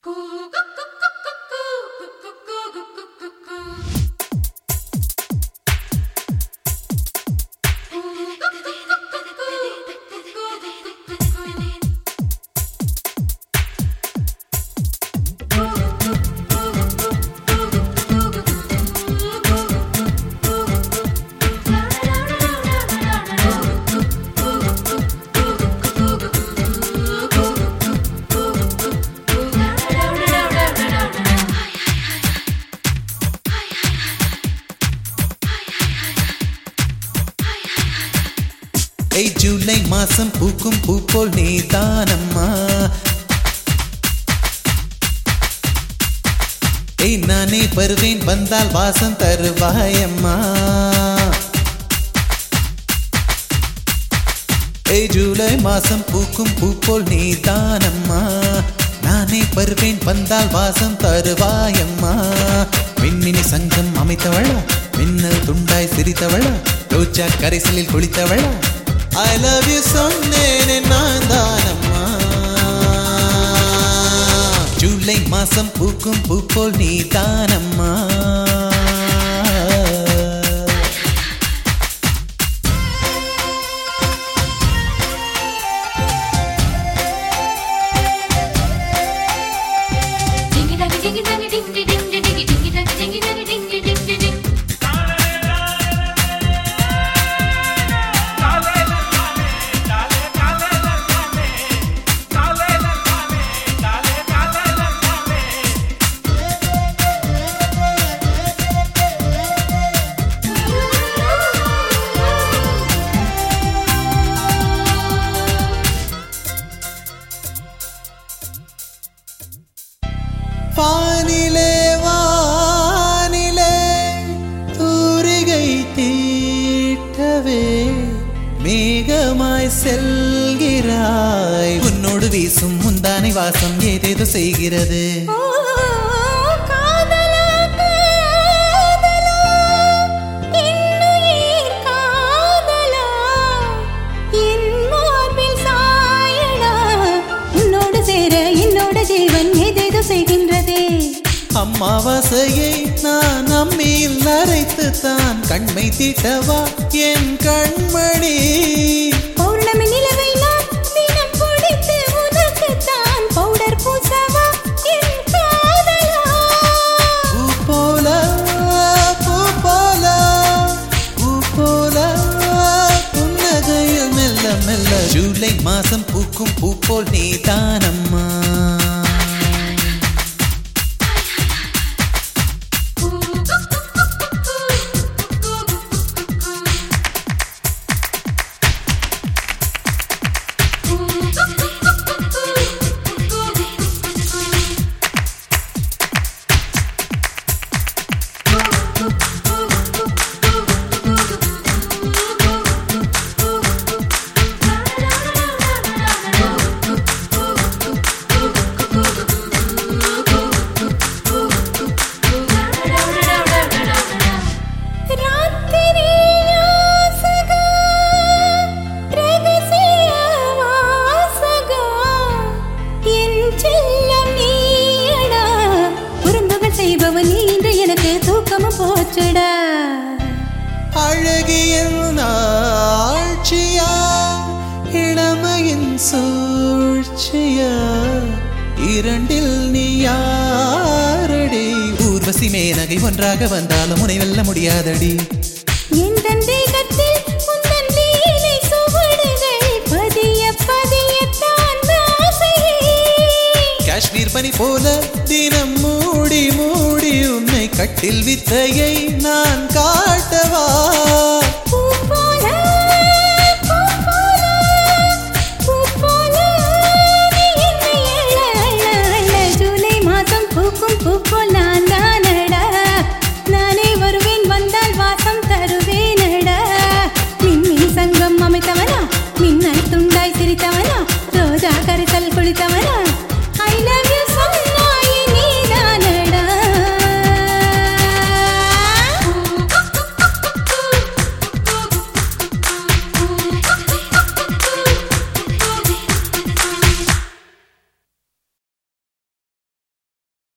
ஏய் ஜூலை மாசம் பூக்கும் பூ போல் நீதானம்மா ஏய் நானே வருவேன் வந்தால் வாசம் தருவாயம்மா ஏய் ஜூலை மாசம் பூக்கும் பூ போல் நீதானம்மா நானே வருவேன் வந்தால் வாசம் தருவாயம்மா மின்மினி சங்கம் அமைத்தவளா மின்னல் துண்டாய் சிரித்தவளா ரோஜா கரைசலில் குளித்தவளா ஐ லவ் யூ சொன்னேனே நான் தானம்மா ஜூலை மாசம் பூக்கும் பூ போல் நீ தானம்மா Dingy daggy dingy daggy ding ding ding ding dingy dingy daggy dingy daggy ding ding ding ding ding. வானிலே வானிலே தூரிகை தீட்டவே மேகமாய் செல்கிறாய் உன்னோடு வீசும் முந்தானை வாசம் ஏதேதோ செய்கிறது ஓ காதலா காதலா இன்னுயிர் காதலா என் மார்பில் சாயடா உன்னோடு சேர என்னோட ஜீவன் ஏதேதோ செய்கின்றதே அம்மாவாசையை நான் அம்மியில் நரைத்து தான் கண்மை தீட்டவா என் கண்மணி பௌர்ணமி நிலவை நான் தினம் பிடித்து உனக்குத்தான் பவுடர் பூசவா என் காதலா பூ போல பூ போல பூ போல புன்னகையில் மெல்ல மெல்ல ஜூலை மாசம் பூக்கும் பூ போல் நீ தானம்மா ராத்திரி யாசகா ரகசிய வாசகா என் செல்லம் நீயடா குறும்புகள் செய்பவன் நீ இன்று எனக்கு தூக்கமும் போச்சுடா அழகியல் ஆட்சியா இளமையின் சூழ்ச்சியா இரண்டில் நீ யாரடி ஊர்வசி மேனகை ஒன்றாக வந்தாலும் உனை வெல்ல முடியாதடி என் தேகத்தில் உந்தன் லீலை சுவடுகள் பதிய பதியத்தான் ஆசையே காஷ்மீர் பனி போல தினம் மூடி மூடி உன்னை கட்டில் வித்தையை நான் காட்டவா பூ போல பூ போல பூ போல நீ என்னை அள்ள அள்ள அள்ள ஜூலை மாதம் பூக்கும் பூ போல